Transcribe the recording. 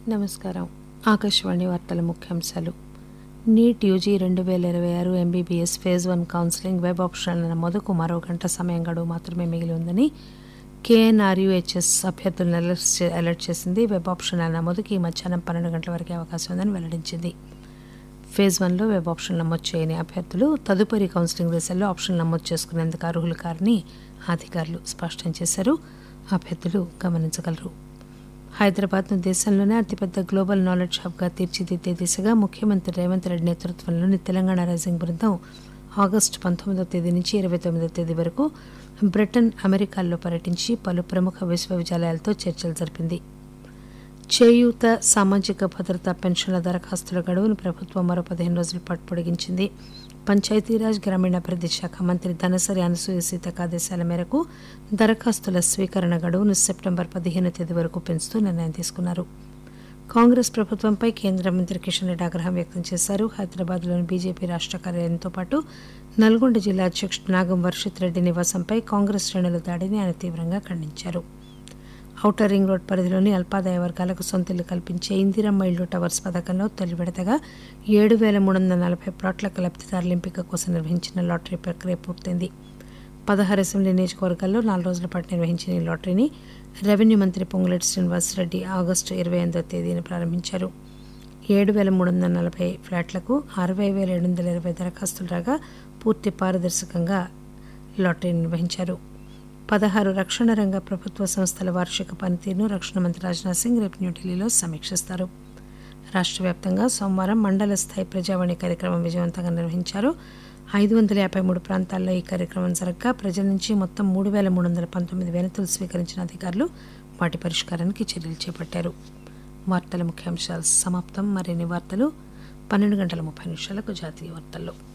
నమస్కారం ఆకాశవాణి వార్తల ముఖ్యాంశాలు నీట్ యూజీ రెండు వేల ఇరవై ఆరు MBBS phase one counselling web ఆప్షన్ల నమోదుకు మరో గంట సమయం గడువు మాత్రమే మిగిలి ఉందని కేఎన్ఆర్యుహెచ్ఎస్ అభ్యర్థులను అలర్ట్ చే- అలర్ట్ చేసింది వెబ్ ఆప్షన్ల నమోదుకి ఈ మధ్యాహ్నం పన్నెండు గంటల వరకే అవకాశం ఉందని వెల్లడించింది ఫేజ్ వన్లో వెబ్ ఆప్షన్ నమోదు చేయని అభ్యర్థులు తదుపరి కౌన్సిలింగ్ దశల్లో ఆప్షన్ నమోదు చేసుకునేందుకు అర్హులు కారని అధికారులు స్పష్టం చేశారు అభ్యర్థులు గమనించగలరు హైదరాబాద్ను దేశంలోనే అతిపెద్ద గ్లోబల్ నాలెడ్జ్ హబ్గా తీర్చిదిద్దే దిశగా ముఖ్యమంత్రి రేవంత్ రెడ్డి నేతృత్వంలోని తెలంగాణ రైజింగ్ బృందం ఆగస్టు పంతొమ్మిదవ తేదీ నుంచి ఇరవై తొమ్మిదవ తేదీ వరకు బ్రిటన్ అమెరికాల్లో పర్యటించి పలు ప్రముఖ విశ్వవిద్యాలయాలతో చర్చలు జరిపింది చేయూత సామాజిక భద్రత పెన్షన్ల దరఖాస్తుల గడువును ప్రభుత్వం మరో పదిహేను రోజుల పాటు పొడిగించింది పంచాయతీరాజ్ గ్రామీణాభివృద్ధి శాఖ మంత్రి ధనసరి అనసూయ సీతక ఆదేశాల మేరకు దరఖాస్తుల స్వీకరణ గడువును సెప్టెంబర్ పదిహేను తేదీ వరకు పెంచుతూ నిర్ణయం తీసుకున్నారు కాంగ్రెస్ ప్రభుత్వంపై కేంద్ర మంత్రి కిషన్ రెడ్డి ఆగ్రహం వ్యక్తం చేశారు హైదరాబాద్లోని బీజేపీ రాష్ట్ర కార్యాలయంతో పాటు నల్గొండ జిల్లా అధ్యక్షుడు నాగం వర్షిత్ రెడ్డి నివాసంపై కాంగ్రెస్ శ్రేణుల దాడిని ఆయన తీవ్రంగా ఖండించారు ఔటర్ రింగ్ రోడ్ పరిధిలోని అల్పాదాయ వర్గాలకు సొంతిల్లు కల్పించే ఇందిరమ్మ ఇల్లు టవర్స్ పథకంలో తొలి విడతగా ఏడు వేల మూడు వందల నలభై ప్లాట్ల లబ్ధిదారుల ఎంపిక కోసం నిర్వహించిన లాటరీ ప్రక్రియ పూర్తయింది పదహారు అసెంబ్లీ నియోజకవర్గాల్లో నాలుగు రోజుల పాటు నిర్వహించిన ఈ లాటరీని రెవెన్యూ మంత్రి పొంగులేటి శ్రీనివాసరెడ్డి ఆగస్టు ఇరవై ఎనిమిదో తేదీన ప్రారంభించారు ఏడు వేల మూడు వందల నలభై ఫ్లాట్లకు అరవై వేల ఏడు వందల ఇరవై దరఖాస్తులు రాగా పూర్తి పారదర్శకంగా లాటరీ నిర్వహించారు పదహారు రక్షణ రంగ ప్రభుత్వ సంస్థల వార్షిక పనితీరును రక్షణ మంత్రి రాజ్నాథ్ సింగ్ రేపు న్యూఢిల్లీలో సమీక్షిస్తారు రాష్ట్ర వ్యాప్తంగా సోమవారం మండల స్థాయి ప్రజావాణి కార్యక్రమం విజయవంతంగా నిర్వహించారు ఐదు వందల యాభై మూడు ప్రాంతాల్లో ఈ కార్యక్రమం జరగగా ప్రజల నుంచి మొత్తం మూడు వేల మూడు వందల పంతొమ్మిది వినతులు స్వీకరించిన అధికారులు వాటి పరిష్కారానికి చర్యలు చేపట్టారు వార్తల ముఖ్యాంశాలు సమాప్తం మరిన్ని వార్తలు పన్నెండు గంటల ముప్పై నిమిషాలకు జాతీయ వార్తల్లో